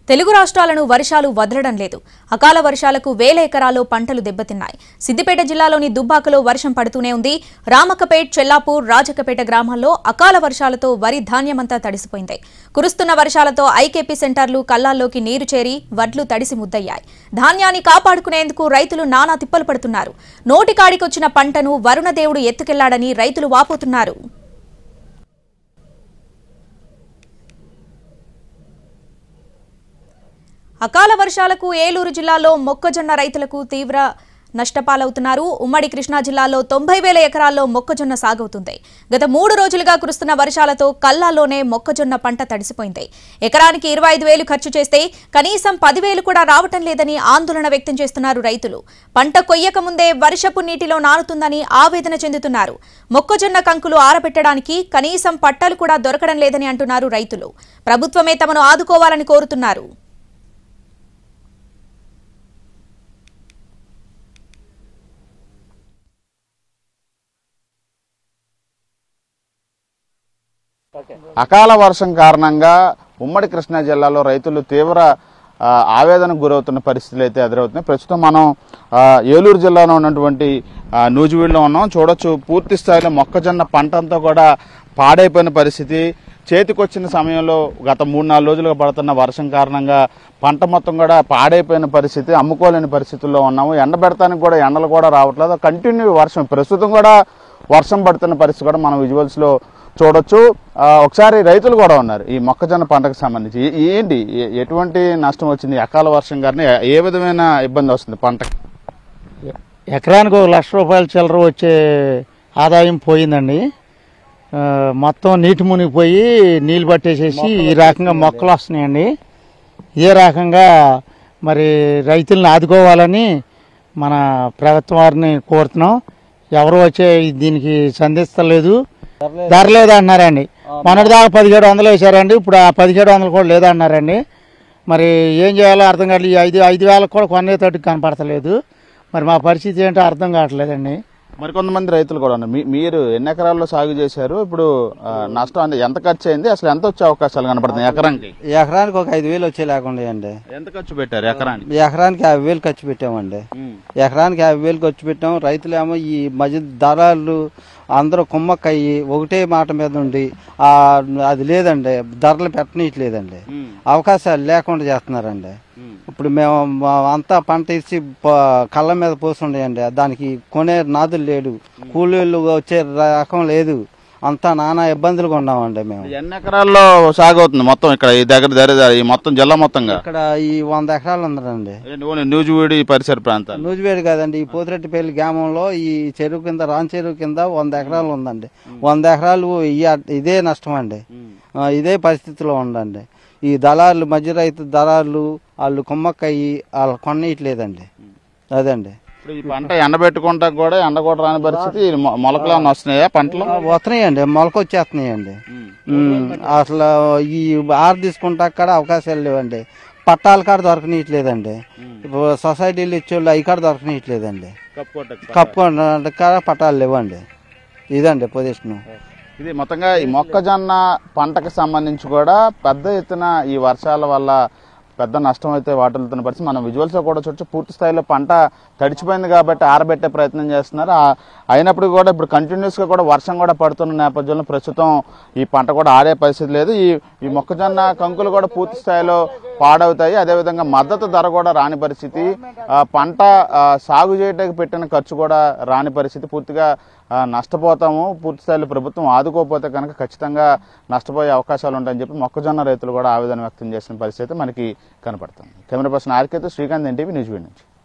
తెలుగు రాష్ట్రాలను వర్షాలు వదలడం లేదు అకాల వర్షాలకు వేల ఎకరాల్లో పంటలు దెబ్బతిన్నాయి సిద్దిపేట జిల్లాలోని దుబ్బాకలో వర్షం పడుతూనే ఉంది రామక్కపేట్ చెల్లాపూర్ రాజకపేట గ్రామాల్లో అకాల వర్షాలతో వరి ధాన్యమంతా తడిసిపోయింది కురుస్తున్న వర్షాలతో ఐకేపీ సెంటర్లు కల్లాల్లోకి నీరు చేరి వడ్లు తడిసి ముద్దయ్యాయి ధాన్యాన్ని కాపాడుకునేందుకు రైతులు నానా తిప్పలు పడుతున్నారు నోటికాడికొచ్చిన పంటను వరుణదేవుడు ఎత్తుకెళ్లాడని రైతులు వాపోతున్నారు అకాల వర్షాలకు ఏలూరు జిల్లాలో మొక్కజొన్న రైతులకు తీవ్ర నష్టపాలవుతున్నారు ఉమ్మడి కృష్ణా జిల్లాలో తొంభై వేల ఎకరాల్లో మొక్కజొన్న సాగవుతుంది గత మూడు రోజులుగా కురుస్తున్న వర్షాలతో కల్లాలోనే మొక్కజొన్న పంట తడిసిపోయింది ఎకరానికి ఇరవై ఐదు వేలు ఖర్చు చేస్తే కనీసం పదివేలు కూడా రావటం లేదని ఆందోళన వ్యక్తం చేస్తున్నారు రైతులు పంట కొయ్యక ముందే వర్షపు నీటిలో నానుతుందని ఆవేదన చెందుతున్నారు మొక్కజొన్న కంకులు ఆరబెట్టడానికి కనీసం పట్టాలు కూడా దొరకడం లేదని అంటున్నారు రైతులు ప్రభుత్వమే తమను ఆదుకోవాలని కోరుతున్నారు అకాల వర్షం కారణంగా ఉమ్మడి కృష్ణా జిల్లాలో రైతులు తీవ్ర ఆ, ఆవేదనకు గురవుతున్న పరిస్థితులు అయితే ఎదురవుతున్నాయి ప్రస్తుతం మనం ఆ, ఏలూరు జిల్లాలో ఉన్నటువంటి ఆ, నూజివీడులో ఉన్నాం చూడొచ్చు పూర్తి స్థాయిలో మొక్కజొన్న పంట అంతా కూడా పాడైపోయిన పరిస్థితి చేతికొచ్చిన సమయంలో గత మూడు నాలుగు రోజులుగా పడుతున్న వర్షం కారణంగా పంట మొత్తం కూడా పాడైపోయిన పరిస్థితి అమ్ముకోలేని పరిస్థితుల్లో ఉన్నాము ఎండబెడతానికి కూడా ఎండలు కూడా రావట్లేదు కంటిన్యూ వర్షం ప్రస్తుతం కూడా వర్షం పడుతున్న పరిస్థితి కూడా మనం విజువల్స్లో చూడొచ్చు ఆ, ఒకసారి రైతులు కూడా ఉన్నారు ఈ మొక్కజొన్న పంటకు సంబంధించి ఏ- ఏంటి ఏ- ఎటువంటి నష్టం వచ్చింది అకాల వర్షం కానీ ఏ విధమైన ఇబ్బంది వస్తుంది పంటకి ఎకరానికి ఒక లక్ష రూపాయల చిల్లర వచ్చే ఆదాయం పోయిందండి ఆ, మొత్తం నీటి మునిగిపోయి నీళ్ళు పట్టేసేసి ఈ రకంగా మొక్కలు వస్తున్నాయండి ఇదే రకంగా మరి రైతులను ఆదుకోవాలని మన ప్రభుత్వం వారిని కోరుతున్నాం ఎవరు వచ్చే దీనికి సంధిస్తలేదు ధర లేదు అంటున్నారండి మొన్నటిదాకా పదిహేడు వందలు వేశారండి ఇప్పుడు ఆ పదిహేడు వందలు కూడా లేదన్నారండి మరి ఏం చేయాలో అర్థం కావట్లేదు ఈ ఐదు ఐదు వేలకు కూడా కొనేటట్టు కనపడతలేదు మరి మా పరిస్థితి ఏంటో అర్థం కావట్లేదండి మరికొంతమంది రైతులు కూడా ఉన్నారు మీ- మీరు ఎన్ని ఎకరాల్లో సాగు చేశారు ఇప్పుడు ఆ, నష్టం అంటే ఎంత ఖర్చు అయింది అసలు ఎంత వచ్చే అవకాశాలు కనపడుతున్నాయి ఎకరానికి ఎకరానికి ఒక ఐదు వేలు వచ్చే లేకుండా అండి ఎంత ఖర్చు పెట్టారు ఎకరానికి ఎకరానికి యాభై వేలు ఖర్చు పెట్టామండి ఎకరానికి యాభై వేలు ఖర్చు పెట్టాం రైతులేమో ఈ మధ్య దళాలు అందరూ కుమ్మక్కయ్యి ఒకటే మాట మీద ఉండి ఆ అది లేదండి ధరలు పెట్టనీయట్లేదండి అవకాశాలు లేకుండా చేస్తున్నారండి ఇప్పుడు మేము మా అంతా పంట ఇచ్చి ప- కళ్ళ మీద పోస్తుండేయండి దానికి కొనే నాదులు లేడు కూలీలు వచ్చే రకం లేదు అంతా నానా ఇబ్బందులుగా ఉన్నామండి మేము ఎన్ని ఎకరాల్లో సాగు అవుతుంది మొత్తం ఇక్కడ ఈ దగ్గర దగ్గర ఈ మొత్తం జిల్లా మొత్తంగా ఇక్కడ ఈ వంద ఎకరాలు ఉందండి ఓన్లీ న్యూజివీడి పరిసర ప్రాంతాలు నూజివేడు కాదండి ఈ పోతిరెడ్డిపల్లి గ్రామంలో ఈ చెరువు కింద రాన్ చెరువు కింద వంద ఎకరాలు ఉందండి వంద ఎకరాలు ఈ- ఇదే నష్టం అండి ఆ, ఇదే పరిస్థితిలో ఉందండి ఈ దళారులు మధ్య రైతు దళారులు వాళ్ళు కుమ్మక్కయ్యి వాళ్ళు కొన్నయట్లేదండి అదండి ఇప్పుడు ఈ పంట ఎండబెట్టుకుంటా కూడా ఎండ కూడా రాని పరిస్థితి ఈ మొ- మొలకలు ఏమైనా వస్తున్నాయా పంటలు ఆ, వస్తున్నాయండి మొలక వచ్చేస్తున్నాయండి ఉమ్, అసలు ఈ ఆరు తీసుకుంటా కూడా అవకాశాలు లేవండి పట్టాల కాడ దొరకనీయట్లేదండి ఇప్పుడు సొసైటీలు ఇచ్చేవాళ్ళు అవి కాడ దొరకనీయట్లేదండి కప్పుకోండి కాడ పట్టాలు లేవండి ఇదండి పొజిషన్ ఇది మొత్తంగా ఈ మొక్కజొన్న పంటకు సంబంధించి కూడా పెద్ద ఎత్తున ఈ వర్షాల వల్ల పెద్ద నష్టం అయితే వాటిల్తున్న పరిస్థితి మనం విజువల్స్ లో కూడా చూడొచ్చు పూర్తి స్థాయిలో పంట తడిచిపోయింది కాబట్టి ఆరబెట్టే ప్రయత్నం చేస్తున్నారు ఆ- అయినప్పుడు కూడా ఇప్పుడు కంటిన్యూస్ గా కూడా వర్షం కూడా పడుతున్న నేపథ్యంలో ప్రస్తుతం ఈ పంట కూడా ఆరే పరిస్థితి లేదు ఈ ఈ మొక్కజొన్న కంకులు కూడా పూర్తి స్థాయిలో పాడవుతాయి అదేవిధంగా మద్దతు ధర కూడా రాని పరిస్థితి ఆ, పంట ఆ, సాగు చేయడానికి పెట్టిన ఖర్చు కూడా రాని పరిస్థితి పూర్తిగా ఆ, నష్టపోతాము పూర్తి స్థాయిలో ప్రభుత్వం ఆదుకోకపోతే కనుక ఖచ్చితంగా నష్టపోయే అవకాశాలు ఉంటాయని చెప్పి మొక్కజొన్న రైతులు కూడా ఆవేదన వ్యక్తం చేసిన పరిస్థితి మనకి కనపడుతుంది కెమెరా పర్సన్ ఆర్కేతో శ్రీకాంత్ ఎన్టీవీ న్యూస్ నుంచి